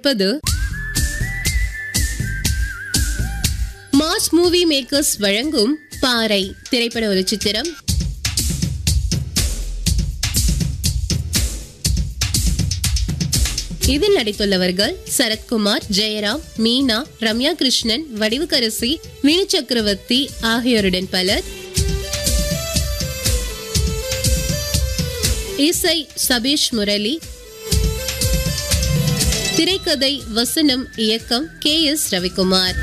கொண்டிருப்பது mass movie makers வழங்கும் பாறை திரைப்பட ஒரு சித்திரம் இதில் நடித்துள்ளவர்கள் சரத்குமார் ஜெயராம் மீனா ரம்யா கிருஷ்ணன் வடிவுக்கரசி வினு சக்கரவர்த்தி ஆகியோருடன் பலர் இசை சபீஷ் முரளி திரைக்கதை வசனம் இயக்கம் கே எஸ் ரவிக்குமார்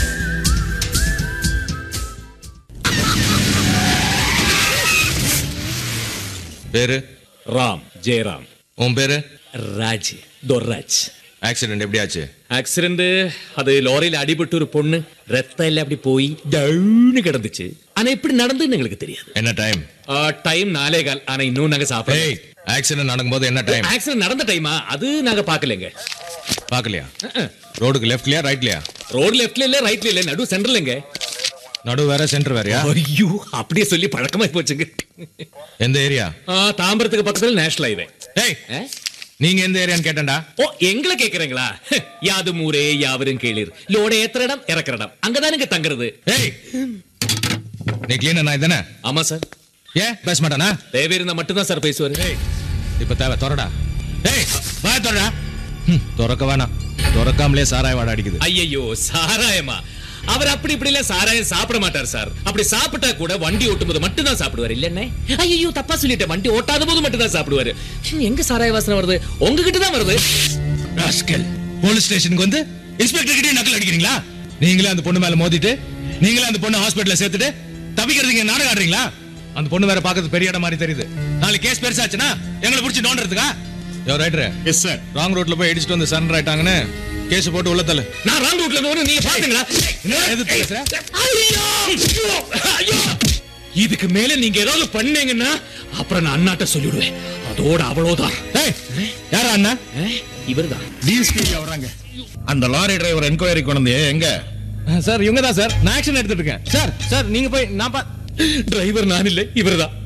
பேரு ராம் ஜெயராம் உன் பேரு ராஜ் தொர்ராஜ் ஆக்சிடென்ட் எப்படி ஆச்சு ஆக்சிடென்ட் அது லாரியில அடிபட்டு ஒரு பொண்ணு ரத்தம் எல்லாம் அப்படி போய் டவுன்னு கிடந்துச்சு ஆனா எப்படி நடந்துன்னு எங்களுக்கு தெரியாது என்ன டைம் டைம் நாலே கால் ஆனா இன்னும் நாங்க ஏய் சாப்பிடலாம் ஆக்சிடென்ட் நடக்கும்போது என்ன டைம் ஆக்சிடென்ட் நடந்த டைமா அது நாங்க பாக்கலங்க பார்க்கலையா ரோடுக்கு லெஃப்ட்லயா ரைட்லயா ரோட் லெஃப்ட்ல இல்ல ரைட்ல இல்ல நடு சென்டர்லங்க நடு வேற சென்டர் வேறயா ஐயோ அப்படியே சொல்லி பழக்கமாயி போச்சுங்க எந்த ஏரியா ஆ, தாம்பரத்துக்கு பக்கத்துல நேஷனல் ஹைவே ஏய் நீங்க எந்த ஏரியான்னு கேட்டேன்டா ஓ எங்களை கேக்குறீங்களா யாது ஊரே யாவரும் கேளீர் லோட ஏத்துற இடம் இறக்குற இடம் அங்கதானுங்க தங்குறது ஏய் நீ கிளீனர் நாய் தானே ஆமா சார் ஏன் பேச மாட்டானா தேவை இருந்தா மட்டும்தான் சார் பேசுவாரு ஏய் இப்ப தேவை திறடா ஏய் வா திறடா ம், திறக்க வேணாம் திறக்காமலே சாராய வாட அடிக்குது ஐயையோ சாராயமா அவர் அப்படி இப்படி இல்ல சாராயம் சாப்பிட மாட்டார் சார் அப்படி சாப்பிட்டா கூட வண்டி ஓட்டும்போது மட்டும் தான் சாப்பிடுவாரு இல்லன்னே ஐயோ தப்பா சொல்லிட்டேன் வண்டி ஓட்டாத போது மட்டும் தான் சாப்பிடுவாரு ஹம், எங்க சாராய வாசனை வருது உங்ககிட்ட தான் வருது ராஸ்கல் போலீஸ் ஸ்டேஷனுக்கு வந்து இன்ஸ்பெக்டர் கிட்டே நக்கல் அடிக்கிறீங்களா நீங்களே அந்த பொண்ணு மேல மோதிட்டு நீங்களே அந்த பொண்ணு ஹாஸ்பிடல்ல சேர்த்துட்டு தப்பிக்கிறதுக்கு நாடகம் ஆடுறீங்களா அந்த பொண்ணு வேற பார்க்கறது பெரிய இடம் மாதிரி தெரியுது நாளைக்கு கேஸ் பெருசாச்சுன்னா எங்களை பிடிச்சி நோண்டுறதுக்கா yo writer yes sir wrong ரோட்ல போய் இடிச்சிட்டு வந்து சரண்டர் ஆயிட்டாங்கன்னு கேஸ் போட்டு உள்ள தள்ளு நான் ராங் ரூட்ல இருந்து நீங்க பாத்தீங்களா என்ன எதிர்த்து பேசுற? ஐயோ! ஐயோ! ஐயோ! இதுக்கு மேல நீங்க ஏதாவது பண்ணீங்கன்னா அப்புறம் நான் அண்ணாட்ட சொல்லிடுவேன் அதோட அவ்வளவுதான் ஏய் யாரா அண்ணா இவர்தான் டிஎஸ்பி வர்றாங்க அந்த லாரி டிரைவர் என்கொயரி கொண்டு எங்க சார் இவங்க தான் சார் நான் ஆக்ஷன் எடுத்துட்டு இருக்கேன் சார் சார் நீங்க போய் நான் பா டிரைவர் நான் இல்லை இவர்தான்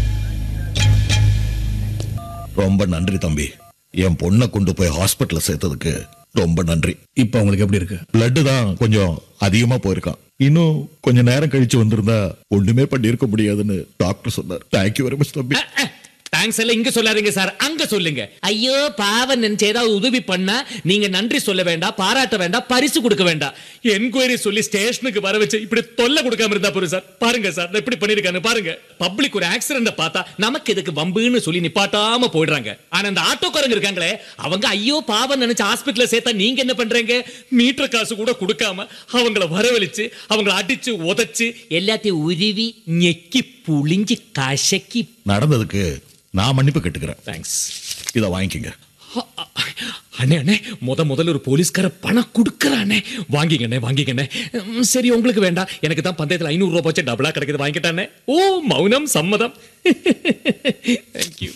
ரொம்ப நன்றி தம்பி என் பொண்ணை கொண்டு போய் ஹாஸ்பிட்டல்ல சேர்த்ததுக்கு ரொம்ப நன்றி இப்ப உங்களுக்கு எப்படி இருக்கு பிளட் தான் கொஞ்சம் அதிகமா போயிருக்கான் இன்னும் கொஞ்ச நேரம் கழிச்சு வந்திருந்தா ஒண்ணுமே பண்ணியிருக்க முடியாதுன்னு டாக்டர் சொன்னார் தேங்க்யூ வெரி மச் தம்பி தேங்க்ஸ் எல்லாம் இங்க சொல்லாதீங்க சார் அங்க சொல்லுங்க ஐயோ பாவம் நினைச்சு ஏதாவது உதவி பண்ணா நீங்க நன்றி சொல்ல வேண்டாம் பாராட்ட வேண்டாம் பரிசு கொடுக்க வேண்டாம் என்கொயரி சொல்லி ஸ்டேஷனுக்கு வர வச்சு இப்படி தொல்லை கொடுக்காம இருந்தா போதும் சார் பாருங்க சார் நான் எப்படி பண்ணிருக்கான்னு பாருங்க பப்ளிக் ஒரு ஆக்சிடென்ட் பார்த்தா நமக்கு எதுக்கு வம்புன்னு சொல்லி நிப்பாட்டாம போயிடுறாங்க ஆனா அந்த ஆட்டோக்காரங்க இருக்காங்களே அவங்க ஐயோ பாவம் நினைச்சு ஹாஸ்பிட்டல்ல சேர்த்தா நீங்க என்ன பண்றீங்க மீட்டர் காசு கூட கொடுக்காம அவங்கள வரவழைச்சு அவங்கள அடிச்சு உதைச்சு எல்லாத்தையும் உருவி நெக்கி புளிஞ்சு கசக்கி நடந்ததுக்கு நான் மன்னிப்பு கேட்டுக்கிறேன் தேங்க்ஸ் இதை வாங்கிக்கங்க அண்ணே அண்ணே முத முதல்ல ஒரு போலீஸ்கார பணம் கொடுக்கறானே வாங்கிக்கண்ணே வாங்கிக்கண்ணே ம், சரி உங்களுக்கு வேண்டாம் எனக்கு தான் பந்தயத்தில் ஐநூறு ரூபாய் போச்சு டபுளா கிடைக்குது வாங்கிட்டானே ஓ மௌனம் சம்மதம் தேங்க்யூ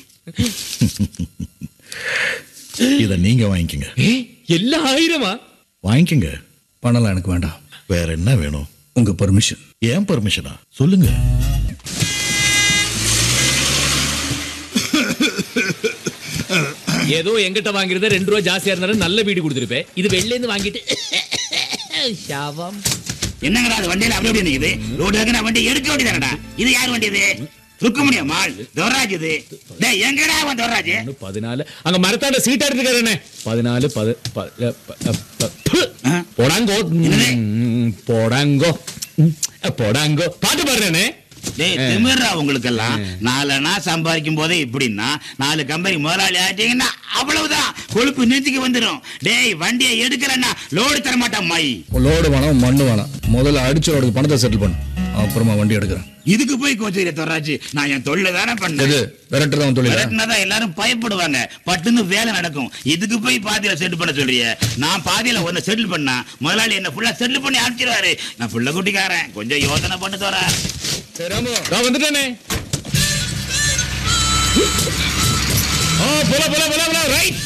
இதை நீங்க வாங்கிக்கங்க ஏ எல்லா ஆயிரமா வாங்கிக்கங்க பணம்லாம் எனக்கு வேண்டாம் வேற என்ன வேணும் உங்க பர்மிஷன் ஏன் பர்மிஷனா சொல்லுங்க ஏதோ எங்கிட்ட வாங்கிருந்தா ரெண்டு ரூபா ஜாஸ்தியா இருந்தாலும் நல்ல வீடு கொடுத்துருப்பேன் இது வெளில இருந்து வாங்கிட்டு சாவம் என்னங்கடா அது வண்டியில அப்படி அப்படி நிக்குது ரோடு இருக்குன்னா வண்டி எடுக்க வேண்டியதானடா இது யார் வண்டி இது ருக்குமணியா மாள் துவராஜ் இது டேய் எங்கடா அவன் துவராஜ் ஒண்ணு பதினாலு அங்க மரத்தாண்ட சீட்டா எடுத்துக்காரண்ணே பதினாலு பது ப- ப- ப- ப- ப்பு. ஆ? போடாங்கோ என்னது? ம், போடாங்கோ ம், போடாங்கோ பாட்டு பாடுறேனே டேய் திமிர்றா உங்களுக்கெல்லாம் நாலனா சம்பாதிக்கும் போதே இப்படின்னா நாலு கம்பெனி முதலாளி ஆயிட்டீங்கன்னா அவ்வளவுதான் கொழுப்பு நெஞ்சுக்கு வந்துடும் டேய் வண்டியை எடுக்கலன்னா லோடு தர மாட்டான் மை லோடு வேணாம் மண்ணு வேணாம் முதல்ல அடிச்ச ரோடுக்கு பணத்தை செட்டில் பண்ணு அப்புறமா வண்டி எடுக்கிறேன் இதுக்கு போய் கோச்சுக்கிற துவராஜ் நான் என் தொழில தானே பண்ணேன் எது விரட்டு தான் தொழில் விரட்டுனாதான் எல்லாரும் பயப்படுவாங்க பட்டுன்னு வேலை நடக்கும் இதுக்கு போய் பாதியில செட்டில் பண்ண சொல்றிய நான் பாதியில ஒன்னு செட்டில் பண்ணா முதலாளி என்ன ஃபுல்லா செட்டில் பண்ணி அனுப்பிச்சிருவாரு நான் புள்ள குட்டிக்காரன் கொஞ்சம் யோசனை பண்ணி தர நான் வந்துட்டேனே ஆ போல போல போல போல ரைட்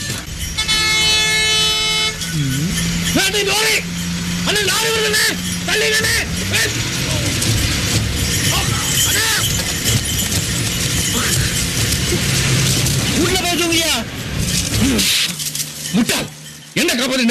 அண்ணே லாரி அண்ணே லாரி வருதுண்ணே தள்ளிங்கண்ணே ஏய். ஆ, அண்ணே. உள்ள போய் முட்டாள் என்ன காப்பாத்தி